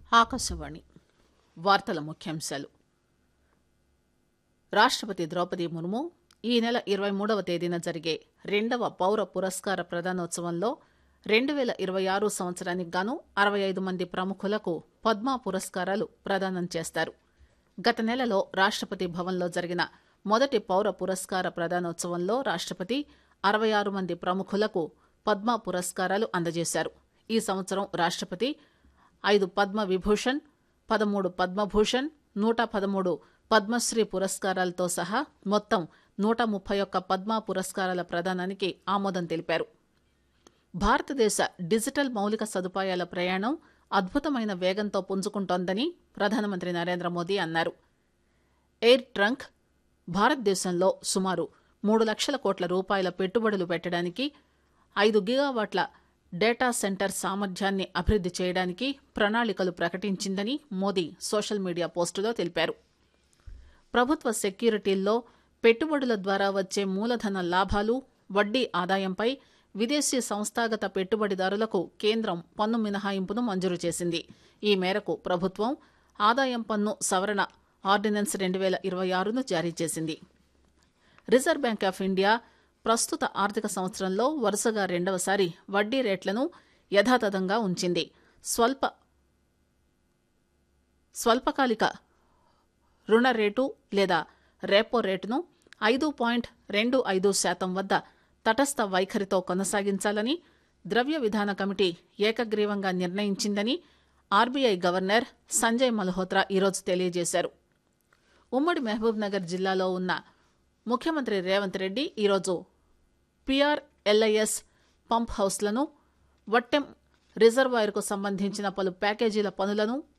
ఆకాశవాణి వార్తల ముఖ్యాంశాలు రాష్టపతి ద్రౌపది ముర్ము ఈ నెల ఇరవై మూడవ తేదీన జరిగే రెండవ పౌర పురస్కార ప్రదానోత్సవంలో రెండు పేల ఇరవై ఆరు సంవత్సరానికి గాను అరవై ఐదు మంది ప్రముఖులకు పద్మ పురస్కారాలు ప్రదానం చేస్తారు గత నెలలో రాష్టపతి భవన్లో జరిగిన మొదటి పౌర పురస్కార ప్రదానోత్సవంలో రాష్టపతి అరవై ఆరు మంది ప్రముఖులకు పద్మ పురస్కారాలు అందజేశారు ఈ సంవత్సరం రాష్టపతి ఐదు పద్మ విభూషణ్ పదమూడు పద్మభూషణ్ నూట పదమూడు పద్మశ్రీ పురస్కారాలతో సహా మొత్తం నూట ముప్పై ఒక్క పద్మ పురస్కారాల ప్రదానానికి ఆమోదం తెలిపారు భారతదేశ డిజిటల్ మౌలిక సదుపాయాల ప్రయాణం అద్భుతమైన వేగంతో పుంజుకుంటోందని ప్రధానమంత్రి నరేంద్ర మోదీ అన్నారు ఎయిర్ ట్రంక్ భారతదేశంలో సుమారు మూడు లక్షల కోట్ల రూపాయల పెట్టుబడులు పెట్టడానికి ఐదు గిగావాట్ల డేటా సెంటర్ సామర్థ్యాన్ని అభివృద్ది చేయడానికి ప్రణాళికలు ప్రకటించిందని మోదీ సోషల్ మీడియా పోస్టులో తెలిపారు ప్రభుత్వ సెక్యూరిటీల్లో పెట్టుబడుల ద్వారా వచ్చే మూలధన లాభాలు వడ్డీ ఆదాయంపై విదేశీ సంస్థాగత పెట్టుబడిదారులకు కేంద్రం పన్ను మినహాయింపును మంజూరు చేసింది ఈ మేరకు ప్రభుత్వం ఆదాయం పన్ను సవరణ ఆర్డినెన్స్ రెండు వేల ఇరవై ఆరును జారీ చేసింది రిజర్వ్ బ్యాంక్ ఆఫ్ ఇండియా ప్రస్తుత ఆర్థిక సంవత్సరంలో వరుసగా రెండవసారి వడ్డీ రేట్లను యథాతథంగా ఉంచింది స్వల్ప స్వల్పకాలిక రుణ రేటు లేదా రేపో రేటును ఐదు పాయింట్ రెండు ఐదు శాతం వద్ద తటస్థ వైఖరితో కొనసాగించాలని ద్రవ్య విధాన కమిటీ ఏకగ్రీవంగా నిర్ణయించిందని ఆర్బీఐ గవర్నర్ సంజయ్ మల్హోత్రా ఈరోజు తెలియజేశారు ఉమ్మడి మహబూబ్ నగర్ జిల్లాలో ఉన్న ముఖ్యమంత్రి రేవంత్ రెడ్డి ఈరోజు పిఆర్ఎల్ఐఎస్ పంప్ హౌస్లను వట్టెం రిజర్వాయర్కు సంబంధించిన పలు ప్యాకేజీల పనులను